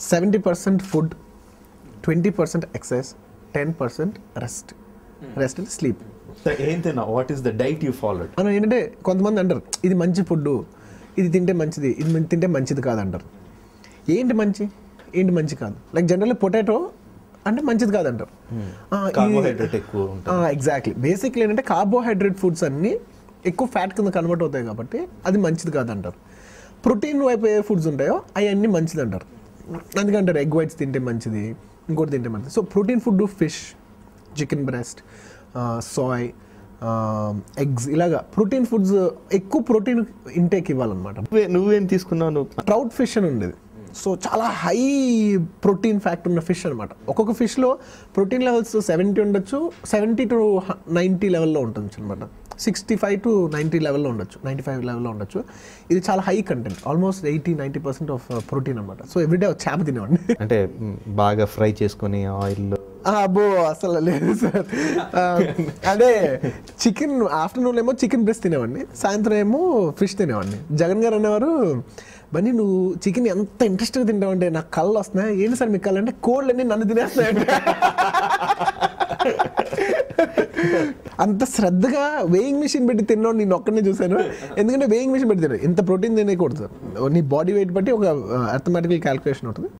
seventy percent food twenty percent exercise ten percent rest rest అంటే sleep so ఏం తిన్నా what is the diet you followed మనం ఏంటంటే కొంతమంది అంటారు ఇది మంచి ఫుడ్ ఇది తింటే మంచిది ఇది మన- తింటే మంచిది కాదు అంటారు ఏంటి మంచి ఏంటి మంచి కాదు లైక్ జనరల్లీ పొటాటో అంటే మంచిది కాదంటారు కార్బోహైడ్రేట్ ఎక్కువ ఉంటుంది ఎగ్జాక్ట్లీ బేసిక్లీ ఏంటంటే కార్బోహైడ్రేట్ ఫుడ్స్ అన్నీ ఎక్కువ ఫ్యాట్ కింద కన్వర్ట్ అవుతాయి కాబట్టి అది మంచిది కాదంటారు ప్రోటీన్ వైపు ఏ ఫుడ్స్ ఉంటాయో అవన్నీ మంచిది అంటారు అందుకంటారు ఎగ్ వైట్స్ తింటే మంచిది ఇంకోటి తింటే మంచిది so protein food fish chicken breast soy eggs ఇలాగా ప్రోటీన్ ఫుడ్స్ ఎక్కువ ప్రోటీన్ ఇంటేక్ ఇవ్వాలన్నమాట నువ్వే నువ్వేం తీసుకున్నావు నువ్వు ట్రౌట్ ఫిష్ అని ఉండేది సో చాలా హై ప్రోటీన్ ఫ్యాక్ట్ ఉన్న ఫిష్ అనమాట ఒక్కొక్క ఫిష్లో ప్రోటీన్ లెవెల్స్ సెవెంటీ ఉండొచ్చు సెవెంటీ టు నైంటీ లెవెల్లో ఉంటుంది అనమాట సిక్స్టీ ఫైవ్ టు నైంటీ లెవెల్లో ఉండొచ్చు నైంటీ ఫైవ్ లెవెల్లో ఉండొచ్చు ఇది చాలా high content almost eighty ninety percent of protein అనమాట సో ఎవ్రీడే చేప తినేవాడిని అంటే మ్, బాగా ఫ్రై చేసుకొని ఆయిల్ ఆ, అబ్బో అసలు లేదు సార్ ఆ, అదే చికెన్ ఆఫ్టర్నూన్ ఏమో చికెన్ బ్రెస్ట్ తినేవాడిని సాయంత్రం ఏమో ఫిష్ తినేవాడిని జగన్ గారు అనేవారు బన్నీ నువ్వు చికెన్ ఎంత ఇంట్రెస్ట్గా తింటావంటే నాకు కళ్ళు వస్తున్నాయి ఏంటి సార్ మీకు కళ్ళు అంటే కోళ్ళు అన్ని నన్ను తినేస్తున్నాయంటే అంత శ్రద్ధగా వేయింగ్ మిషన్ పెట్టి తిన్నాడు నేను ఒక్కడనే చూశాను ఎందుకంటే వేయింగ్ మిషన్ పెట్టి తిన్నాడు ఇంత ప్రోటీన్ తినేయకూడదు సార్ నీ బాడీ వెయిట్ బట్టి ఒక అర్థమెటికల్ క్యాల్కులేషన్ ఉంటుంది